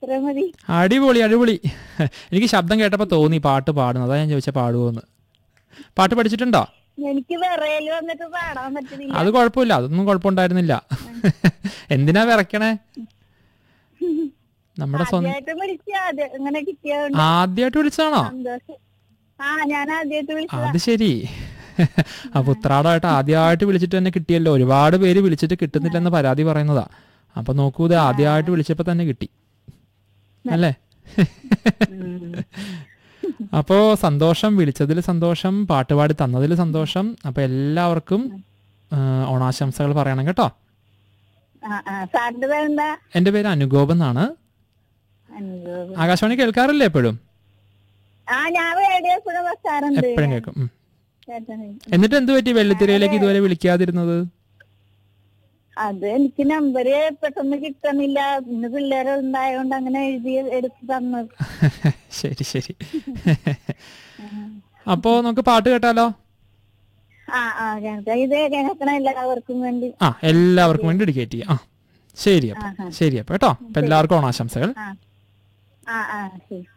അത്ര മതി അടിപൊളി അടിപൊളി എനിക്ക് ശബ്ദം കേട്ടപ്പോൾ തോന്നി പാട്ട് പാടുന്നു അതാ ഞാൻ ചോദിച്ച പാടുമോന്ന് പാട്ട് പഠിച്ചിട്ടുണ്ടോ എനിക്ക് വിറയല് വന്നിട്ട് പാടാൻ പറ്റുന്നില്ല അത് കുഴപ്പമില്ല അതൊന്നും കുഴപ്പമുണ്ടായിരുന്നില്ല എന്തിനാ വിറയ്ക്കണേ നമ്മുടെ സ്വന്തം ആദ്യമായിട്ട് വിളിച്ച അത് ഇങ്ങനെ കിട്ടിയോണ്ട് ആദ്യമായിട്ട് വിളിച്ചതാണോ സന്തോഷം ആ ഞാൻ ആദ്യമായിട്ട് വിളിച്ചതാ അത് ശരി അപ്പൊ ഉത്രാടമായിട്ട് ആദ്യമായിട്ട് വിളിച്ചിട്ട് തന്നെ കിട്ടിയല്ലോ ഒരുപാട് പേര് വിളിച്ചിട്ട് കിട്ടുന്നില്ലെന്ന് പരാതി പറയുന്നതാ അപ്പൊ നോക്കൂ ഇത് ആദ്യമായിട്ട് വിളിച്ചപ്പോ തന്നെ കിട്ടി അല്ലേ ഉം. അപ്പോ സന്തോഷം വിളിച്ചതിൽ സന്തോഷം പാട്ടുപാടി തന്നതിൽ സന്തോഷം അപ്പൊ എല്ലാവർക്കും ആ, ഓണാശംസകൾ പറയണം കേട്ടോ ആ ആ സാറിന്റെ പേരെന്താ എന്റെ പേര് അനുഗോപ് എന്നാണ് അനുഭവം ആകാശവാണി കേൾക്കാറില്ലേ എപ്പോഴും ആ ഞാൻ റേഡിയോ എപ്പോഴും വെക്കാറുണ്ട് എപ്പോഴും കേൾക്കും ഉം. കേട്ടത്. എന്നിട്ട് എന്ത് പറ്റി വെള്ളിത്തിരയിലേക്ക് ഇതുവരെ വിളിക്കാതിരുന്നത് അത് എനിക്ക് നമ്പര് പെട്ടെന്ന് കിട്ടണില്ല ഇന്ന് പിള്ളേര് ഉണ്ടായോണ്ട് അങ്ങനെ എഴുതി എടുത്ത് തന്നത് ശരി ശരി അപ്പോ നമുക്ക് പാട്ട് കേട്ടാലോ ആ ആ കേൾക്കാം ഇത് കേൾക്കണ എല്ലാവർക്കും വേണ്ടി ആ എല്ലാവർക്കും വേണ്ടി ഡെഡിക്കേറ്റ് ചെയ്യാം ആ ശരി അപ്പൊ ശരി അപ്പൊ കേട്ടോ അപ്പൊ എല്ലാവർക്കും ഓണാശംസകൾ ആ ആ ആ ശരി